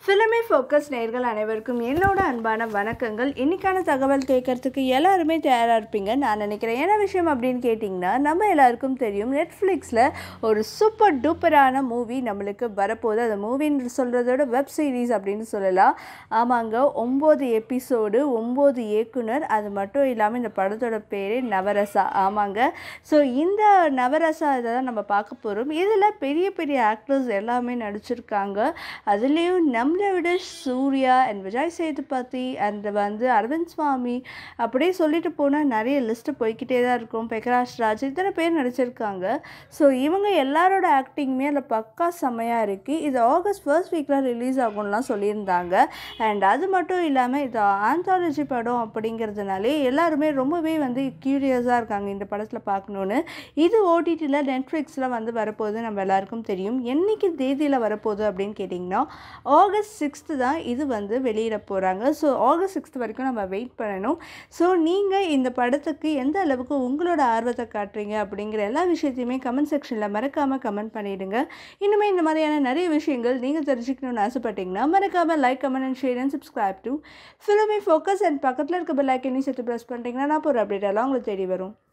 filmy focus நேர்கள் அனைவருக்கும் என்னோட அன்பான வணக்கங்கள் இன்னைக்கான தகவல் கேட்கறதுக்கு எல்லாருமே தயாராக இருப்பீங்க நான் நினைக்கிறேன் என்ன விஷயம் அப்படின்னு கேட்டிங்கன்னா நம்ம எல்லாருக்கும் தெரியும் நெட்ஃப்ளிக்ஸில் ஒரு சூப்பர் டூப்பரான மூவி நம்மளுக்கு வரப்போகுது அந்த மூவின்னு சொல்கிறதோட வெப் சீரிஸ் அப்படின்னு சொல்லலாம் ஆமாங்க ஒம்பது எபிசோடு ஒம்பது இயக்குனர் அது மட்டும் இல்லாமல் இந்த படத்தோட பேரே நவரசா ஆமாங்க ஸோ இந்த நவரசா இதை தான் நம்ம பார்க்க போகிறோம் இதில் பெரிய பெரிய ஆக்டர்ஸ் எல்லாமே நடிச்சிருக்காங்க அதுலேயும் நம்மளை விட சூர்யா அண்ட் விஜய் சேதுபதி அண்ட் வந்து அரவிந்த் சுவாமி அப்படியே சொல்லிட்டு போனால் நிறைய லிஸ்ட்டு போய்க்கிட்டே தான் இருக்கும் பெக்கராஜ் ராஜ் இத்தனை பேர் நடிச்சிருக்காங்க ஸோ இவங்க எல்லாரோட ஆக்டிங்குமே அதில் பக்கா செம்மையாக இருக்குது இது ஆகஸ்ட் ஃபர்ஸ்ட் வீக்கில் ரிலீஸ் ஆகும்லாம் சொல்லியிருந்தாங்க அண்ட் அது மட்டும் இல்லாமல் இது ஆந்தாலஜி படம் அப்படிங்கிறதுனாலே எல்லாருமே ரொம்பவே வந்து க்யூரியஸாக இருக்காங்க இந்த படத்தில் பார்க்கணுன்னு இது ஓடிடியில் நெட்ஃப்ளிக்ஸில் வந்து வரப்போகுது நம்ம எல்லாருக்கும் தெரியும் என்னைக்கு தேதியில் வரப்போகுது அப்படின்னு கேட்டிங்கன்னா ஆகஸ்ட் சிக்ஸ்த்து தான் இது வந்து வெளியிட போகிறாங்க ஸோ ஆகஸ்ட் சிக்ஸ்த் வரைக்கும் நம்ம வெயிட் பண்ணணும் ஸோ நீங்கள் இந்த படத்துக்கு எந்த அளவுக்கு உங்களோட ஆர்வத்தை காட்டுறீங்க அப்படிங்கிற எல்லா விஷயத்தையுமே கமெண்ட் செக்ஷனில் மறக்காமல் கமெண்ட் பண்ணிவிடுங்க இன்னுமே இந்த மாதிரியான நிறைய விஷயங்கள் நீங்கள் தெரிஞ்சுக்கணும்னு ஆசைப்பட்டீங்கன்னா மறக்காமல் like comment and share and subscribe to filmy focus and பக்கத்தில் இருக்க பெல் ஐக்கனையும் சேர்த்து ப்ரெஸ் பண்ணிட்டீங்கன்னா நான் ஒரு அப்டேட் எல்லாம் உங்களுக்கு தேடி வரும்